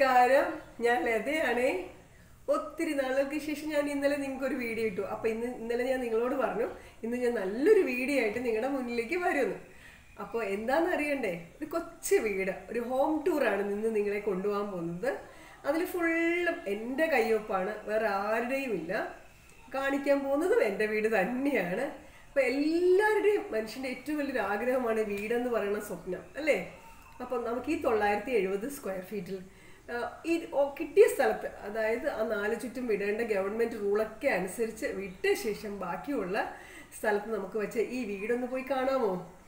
നമസ്കാരം ഞാൻ ലതയാണേ ഒത്തിരി നാളുകൾക്ക് ശേഷം ഞാൻ ഇന്നലെ നിങ്ങൾക്ക് ഒരു വീഡിയോ ഇട്ടു അപ്പൊ ഇന്ന് ഇന്നലെ ഞാൻ നിങ്ങളോട് പറഞ്ഞു ഇന്ന് ഞാൻ നല്ലൊരു വീഡിയോ ആയിട്ട് നിങ്ങളുടെ മുന്നിലേക്ക് വരുന്നു അപ്പോൾ എന്താന്ന് അറിയണ്ടേ ഒരു കൊച്ചു വീട് ഒരു ഹോം ടൂറാണ് നിന്ന് നിങ്ങളെ കൊണ്ടുപോകാൻ പോകുന്നത് അതിൽ ഫുള്ളും എൻ്റെ കയ്യൊപ്പാണ് വേറെ ആരുടെയും ഇല്ല കാണിക്കാൻ പോകുന്നതും എൻ്റെ വീട് തന്നെയാണ് അപ്പൊ എല്ലാവരുടെയും മനുഷ്യന്റെ ഏറ്റവും വലിയൊരു ആഗ്രഹമാണ് വീടെന്ന് പറയുന്ന സ്വപ്നം അല്ലേ അപ്പം നമുക്ക് ഈ തൊള്ളായിരത്തി എഴുപത് സ്ക്വയർ ഫീറ്റിൽ ആ, ഈ ഓ- കിട്ടിയ സ്ഥലത്ത് അതായത് ആ നാല് ചുറ്റും വിടേണ്ട ഗവൺമെന്റ് റൂളൊക്കെ അനുസരിച്ച് വിട്ട ശേഷം ബാക്കിയുള്ള സ്ഥലത്ത് നമുക്ക് വെച്ച് ഈ വീടൊന്ന് പോയി കാണാമോ